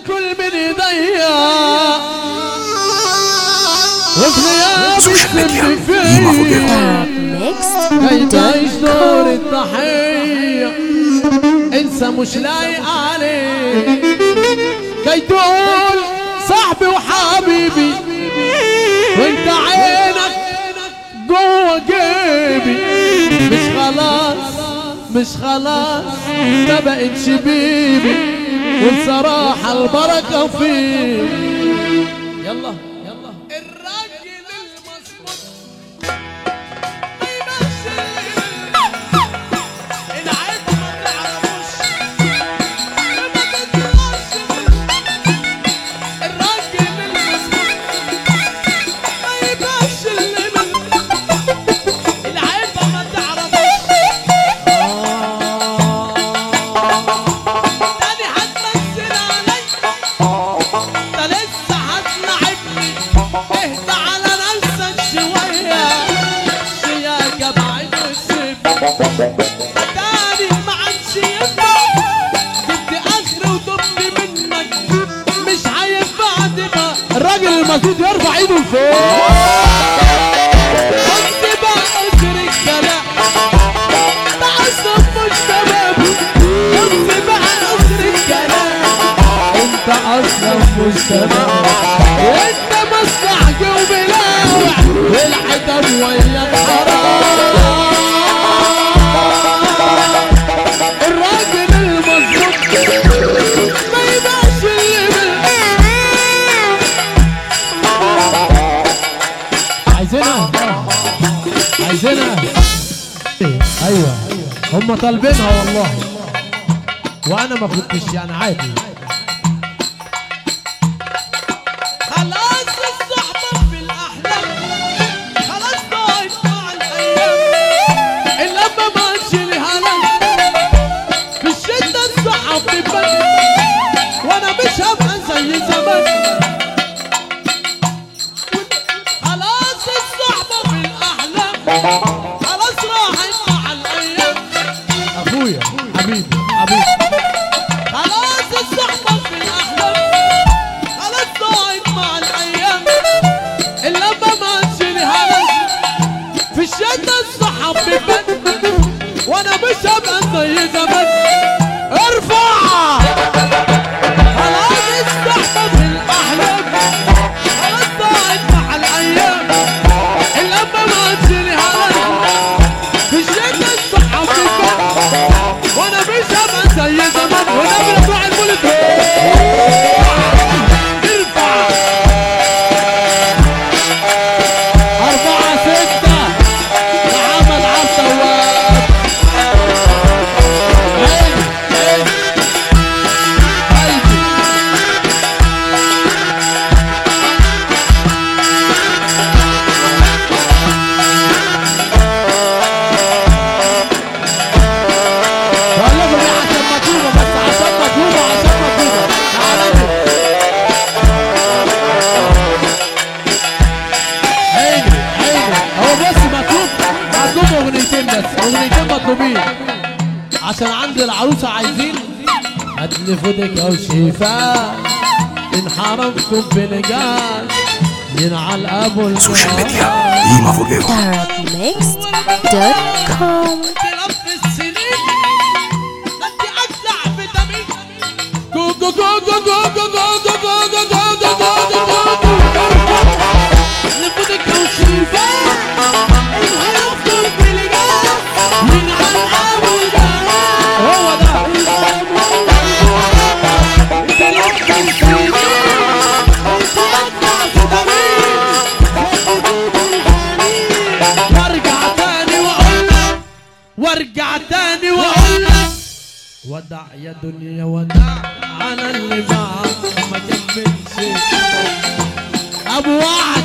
كل من ايديا وفي غيابي Social media. السم Ima Fogueira. فيا Mixed كي تعيش دور الضحية انسى مش لايق عليك كي تقول صاحبي وحبيبي وانت عينك جوه جيبي مش خلاص مش خلاص ما بقتش بيبي والصراحة البركة فيك يلا يلا الراجل المظبوط اهدى على نفسك شوية شياكة بعد السبت تاني ما عادش ينفع جبت اخر وضبط منك مش هينفع تبقى الراجل المسجد يرفع ايده لفوق بص بقى اخر الكلام تعصب مش تمام بص بقى اخر الكلام انت اصلا مش تمام انت مصلحك وبلاوع والعتب وياك حرام الراجل المظبوط ما يبقاش اللي بال- عايزينها عايزينها ايوه هم طالبينها والله وانا ما كنتش يعني عادي خلاص الصحبة في الأحلام خلاص ضاعت مع الأيام اللمة ما لي هلا في الشدة الصحة بتبان وأنا مش هبقى زي زمان خلاص الصحبة في الأحلام خلاص راحت مع الأيام أخويا حبيبي حبيبي خلاص الصحبة في الأحلام خلاص ضاعت مع الأيام اللمة ما تشيل هلا في الشدة الصحة بتبان وأنا مش هبقى زي زمان ارفع خلاص الصحبة في الأحلام خلاص ضاعت مع الأيام اللمة ما تشيل هلا في الشدة الصحة بتبان وأنا مش هبقى زي زمان وأنا برفع المولد ارفع أربعة ستة محمد عبد الوهاب عيني عيني قلبي بقول لكم دي عشان مطلوبة بس عشان مطلوبة عشان مطلوبة تعالوا عيني عيني هو بس مطلوب مطلوب اغنيتين بس اغنيتين مطلوبين عشان عند العروسة عايزين هاتلي فودك او شفاء ان حرمكم بالجاز ينعل ابو Social الجاز media. Ima Fogueira. Mixed.com تلف السنين انت اجدع فيتامين جو جو جو جو جو جو جو جو جو جو جو جو جو جو لفودك او شفاء ان حرمكم بالجاز ينعل ابو الجاز هو ده وارجع تاني واقول لك وارجع تاني واقول لك ودع يا دنيا ودع على اللي معاك ما كملش ابو وعد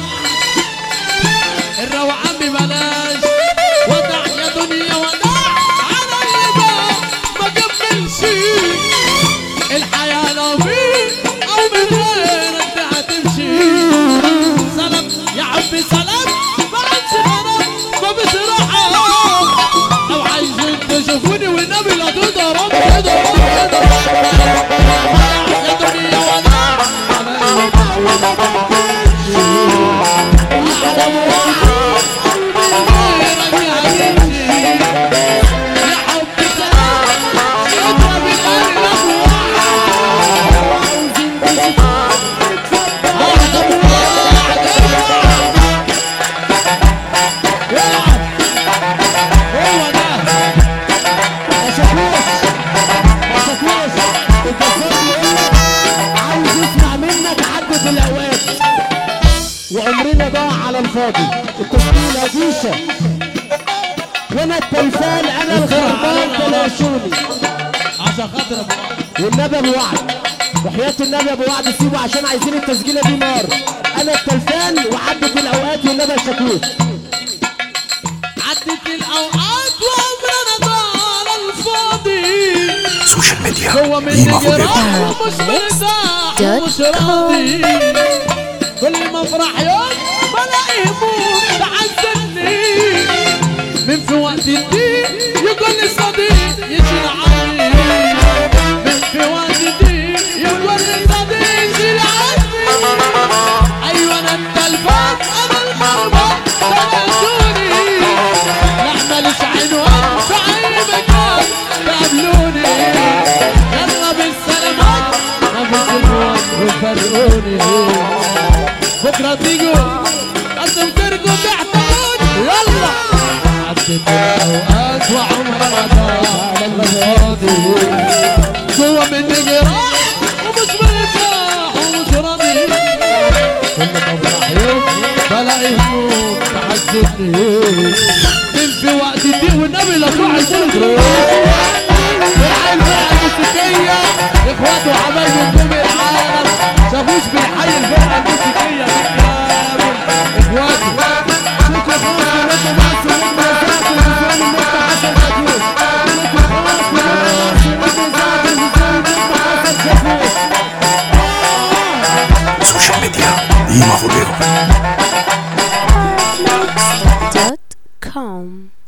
الروعان ببلاش ودع يا دنيا ودع على اللي معاك ما كملش الحياة لو بيك أو من غيرك دي هتمشي سلام يا عمي سلام ما عادش غرام فبصراحة لو عايزين تشوفوني والنبي لا تضرب تضرب تضرب يا دنيا وانا الفاضي التسجيل اديشه وانا التلفان انا الخربان تلاشوني عشان خاطر ابو عمر. والنبي ابو وعد وحياة النبي ابو وعد سيبه عشان عايزين التسجيله دي نار انا التلفان وعدت الاوقات والنبي الشكوك عدت الاوقات وعمرنا ضاع على الفاضي سوشيال ميديا هو من قيمة فوق جراح الوهم ومش مرتاح ومش راضي كل ما افرح يوم بلاقي هموم تعذبني من في وقت الضيق يقول لي صديق يشيل عني من في وقت الضيق يقول لي صديق يشيل عني ايوه انا التلفان انا المربط تنسوني لا ماليش عنوان في اي مكان تقابلوني يلا بالسلامات ما فيش الوان وفرقوني بكره تيجوا قدم ترجوا تحتاجوني يلا عدت الاوقات وعمرها ضاع على الفاضي جوا مني جراح ومش مرتاح ومش راضي كل ما افرح يوم بلاقي هموم تحسسني من في وقت الضيق والنبي لا تروح الفجر العين الفرقه الموسيقيه اخواته وحبايبه كل العالم شافوش بيحيي الفرقه الموسيقيه بالكامل اخواته سوشيال ميديا قيمة فوق الوهم dot com